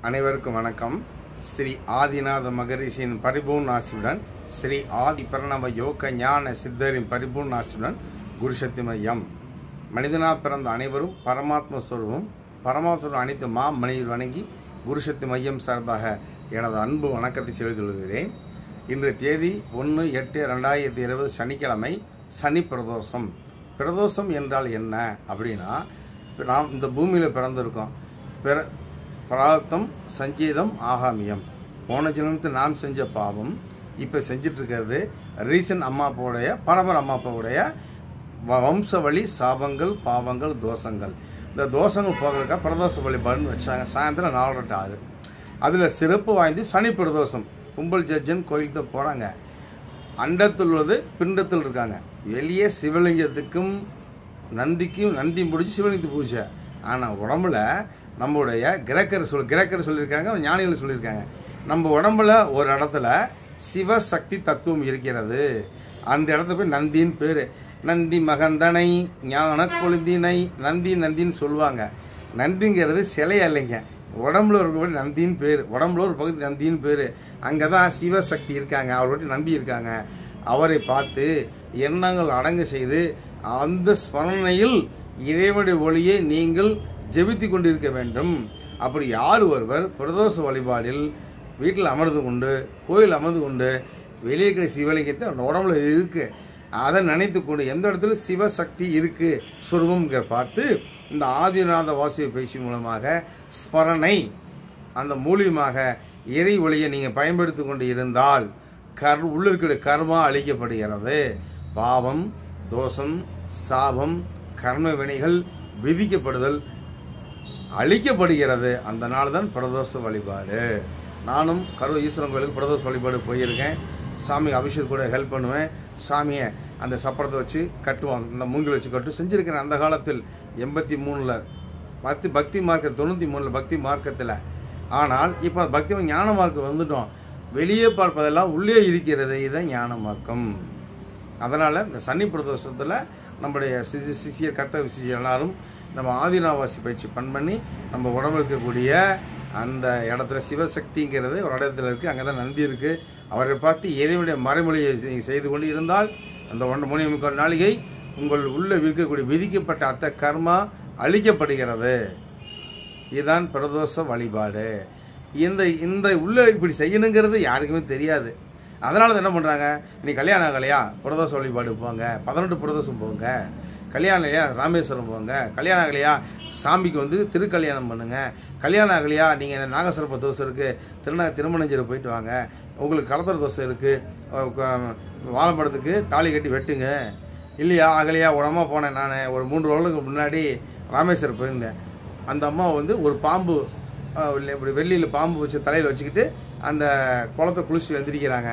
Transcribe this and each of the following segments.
அனைவருக்கும் வணக்கம் ஸ்ரீ ஆதிநாத மகரிஷியின் பரிபூர்ண ஆசியுடன் ஸ்ரீ ஆதி பிரணவ யோக ஞான சித்தரின் பரிபூர்ண ஆசியுடன் குருசக்தி மையம் மனிதனா பிறந்த அனைவரும் பரமாத்ம ஸ்வரூபம் பரமாத்ம அனைத்து மா மனிதர் வணங்கி குருசக்தி மையம் சார்பாக எனது அன்பு வணக்கத்தை செலுத்திக் இன்று தேதி ஒன்று எட்டு ரெண்டாயிரத்தி இருபது சனிக்கிழமை சனி பிரதோஷம் பிரதோஷம் என்றால் என்ன அப்படின்னா இப்ப நாம் இந்த பூமியில் பிறந்திருக்கோம் பிற பிராப்தம் சஞ்சீதம் ஆகாமியம் போன ஜென்மத்தில் நாம் செஞ்ச பாவம் இப்போ செஞ்சுட்டு இருக்கிறது ரீசன் அம்மா அப்பாவுடைய பரம்பரை அம்மா அப்பாவுடைய வ- வம்ச வழி சாபங்கள் பாவங்கள் தோஷங்கள் இந்த தோஷங்கள் போகிறதுக்காக பிரதோஷ வழிபாடுன்னு வச்சாங்க சாயந்தரம் நாலரை to ஆறு அதில் சிறப்பு வாய்ந்து சனி பிரதோஷம் கும்பல் ஜட்ஜன் கோயிலுக்கு தான் போகிறாங்க அண்டத்தில் உள்ளது பிண்டத்தில் இருக்காங்க வெளியே சிவலிங்கத்துக்கும் நந்திக்கும் நந்தி முடிச்சு சிவலிங்கத்துக்கு பூஜை ஆனால் உடம்புல நம்மளுடைய கிரக்கர் சொல் கிரக்கர் சொல்லியிருக்காங்க ஞானிகள் சொல்லியிருக்காங்க நம்ம உடம்புல ஒரு இடத்துல சிவசக்தி தத்துவம் இருக்கிறது அந்த இடத்துல போய் நந்தின்னு பேர் நந்தி மகந்தனை ஞான கொழுந்தினை நந்தி நந்தின்னு சொல்லுவாங்க நந்திங்கிறது சிலை இல்லைங்க உடம்புல இருக்கபடி நந்தின்னு பேர் உடம்புல ஒரு பகுதி நந்தின்னு பேர் அங்கே தான் சிவசக்தி இருக்காங்க அவர்கிட்ட நம்பி இருக்காங்க அவரை பார்த்து எண்ணங்கள் அடங்க செய்து அந்த ஸ்மரணையில் இறைவனுடைய ஒளியை நீங்கள் ஜெபித்து கொண்டிருக்க வேண்டும் அப்படி யார் ஒருவர் பிரதோஷ வழிபாடில் வீட்டில் அமர்ந்து கொண்டு கோயில் அமர்ந்து கொண்டு வெளியே இருக்கிற சிவலிங்கத்தை அந்த உடம்புல இருக்கு அதை நினைத்து கொண்டு எந்த இடத்துல சிவசக்தி இருக்கு சொருபம்ங்கிற பார்த்து இந்த ஆதிநாத வாசிய பயிற்சி மூலமாக ஸ்மரணை அந்த மூலியமாக இறை ஒளியை நீங்கள் பயன்படுத்தி கொண்டு இருந்தால் கர் உள்ள இருக்கிற கர்மா அழிக்கப்படுகிறது பாவம் தோஷம் சாபம் கர்ம வினைகள் விதிக்கப்படுதல் அழிக்கப்படுகிறது அந்த நாள் தான் பிரதோஷ வழிபாடு நானும் கரூர் ஈஸ்வரன் கோயிலுக்கு பிரதோஷ வழிபாடு போயிருக்கேன் சாமி அபிஷேக் கூட ஹெல்ப் பண்ணுவேன் சாமியை அந்த சப்பரத்தை வச்சு கட்டுவோம் இந்த மூங்கில் வச்சு கட்டு செஞ்சுருக்கிறேன் அந்த காலத்தில் எண்பத்தி மூணில் பக்தி பக்தி மார்க்க தொண்ணூற்றி மூணில் பக்தி மார்க்கத்தில் ஆனால் இப்போ பக்தி ஞான மார்க்கம் வந்துட்டோம் வெளியே பார்ப்பதெல்லாம் உள்ளே இருக்கிறது இதுதான் ஞான மார்க்கம் அதனால் இந்த சனி பிரதோஷத்தில் நம்முடைய சிசி சிசியர் கத்த சிசியர் எல்லாரும் நம்ம ஆதினாவாசி பயிற்சி பண் பண்ணி நம்ம உடம்புல இருக்கக்கூடிய அந்த இடத்துல சிவசக்திங்கிறது ஒரு இடத்துல இருக்குது அங்கே தான் நந்தி இருக்குது அவரை பார்த்து இறைவனுடைய மறைமொழியை நீங்கள் செய்து கொண்டு இருந்தால் அந்த ஒன்று மணி முக்கால் நாளிகை உங்கள் உள்ள இருக்கக்கூடிய விதிக்கப்பட்ட அத்த கர்மா அழிக்கப்படுகிறது இதுதான் பிரதோஷ வழிபாடு இந்த இந்த உள்ள இப்படி செய்யணுங்கிறது யாருக்குமே தெரியாது அதனால தான் என்ன பண்ணுறாங்க நீ கல்யாணம் ஆகலையா பிரதோஷ வழிபாடு போங்க பதினெட்டு பிரதோஷம் போங்க கல்யாணம் இல்லையா ராமேஸ்வரம் போங்க கல்யாணம் ஆகலையா சாமிக்கு வந்து திருக்கல்யாணம் பண்ணுங்க கல்யாணம் ஆகலையா நீங்கள் நாகசரப்ப தோசை இருக்குது திருநா திருமணஞ்சேரி போயிட்டு வாங்க உங்களுக்கு கலத்தர தோசை இருக்குது வாழைப்படத்துக்கு தாலி கட்டி வெட்டுங்க இல்லையா ஆகலையா உடம்பா போனேன் நான் ஒரு மூன்று வருடங்களுக்கு முன்னாடி ராமேஸ்வரம் போயிருந்தேன் அந்த அம்மா வந்து ஒரு பாம்பு அஹ், இல்ல, இப்படி வெள்ளியில் பாம்பு வச்சு தலையில் வச்சுக்கிட்டு அந்த குளத்தை குளிச்சு எந்திரிக்கிறாங்க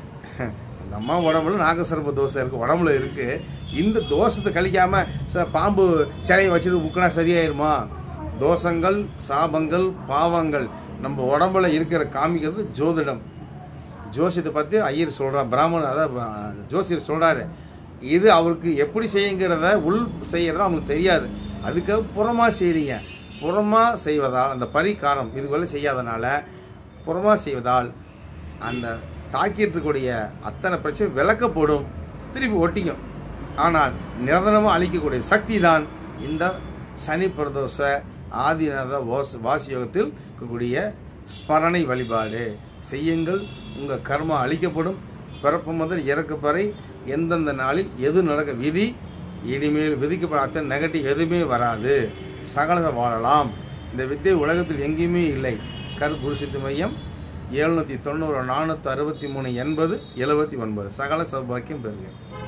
அந்த அம்மா உடம்புல நாகசர்ப தோசை இருக்கு உடம்புல இருக்கு இந்த தோஷத்தை கழிக்காம ச- பாம்பு சிலையை வச்சுட்டு முக்கினா சரியாயிருமா தோஷங்கள் சாபங்கள் பாவங்கள் நம்ம உடம்புல இருக்கிற காமிக்கிறது ஜோதிடம் ஜோசியத்தை பற்றி ஐயர் சொல்கிறார் பிராமணர் அதான் ஜோசியர் சொல்கிறாரு இது அவருக்கு எப்படி செய்யுங்கிறத உள் செய்யறத அவங்களுக்கு தெரியாது அதுக்காக புறமா செய்றீங்க புறமா செய்வதால் அந்த பரிகாரம் இதுவரை செய்யாதனால புறமா செய்வதால் அந்த தாக்கிட்டு இருக்கக்கூடிய அத்தனை பிரச்சனை விளக்கப்படும் திருப்பி ஒட்டிக்கும் ஆனால் நிரந்தரமாக அழிக்கக்கூடிய சக்தி தான் இந்த சனி பிரதோஷ ஆதிநாத வாஸ் வாசியோகத்தில் இருக்கக்கூடிய ஸ்மரணை வழிபாடு செய்யுங்கள் உங்கள் கர்மா அழிக்கப்படும் பிறப்பு முதல் இறக்கு வரை எந்தெந்த நாளில் எது நடக்க விதி இனிமேல் விதிக்கப்பட அத்தனை நெகட்டிவ் எதுவுமே வராது சகல வாழலாம் இந்த வித்தை உலகத்தில் எங்கேயுமே இல்லை கரு குருசித்து மையம் எழுநூற்றி தொண்ணூறு நானூற்றி அறுபத்தி மூணு எண்பது எழுபத்தி ஒன்பது சகல சௌபாக்கியம் பெறுகிறேன்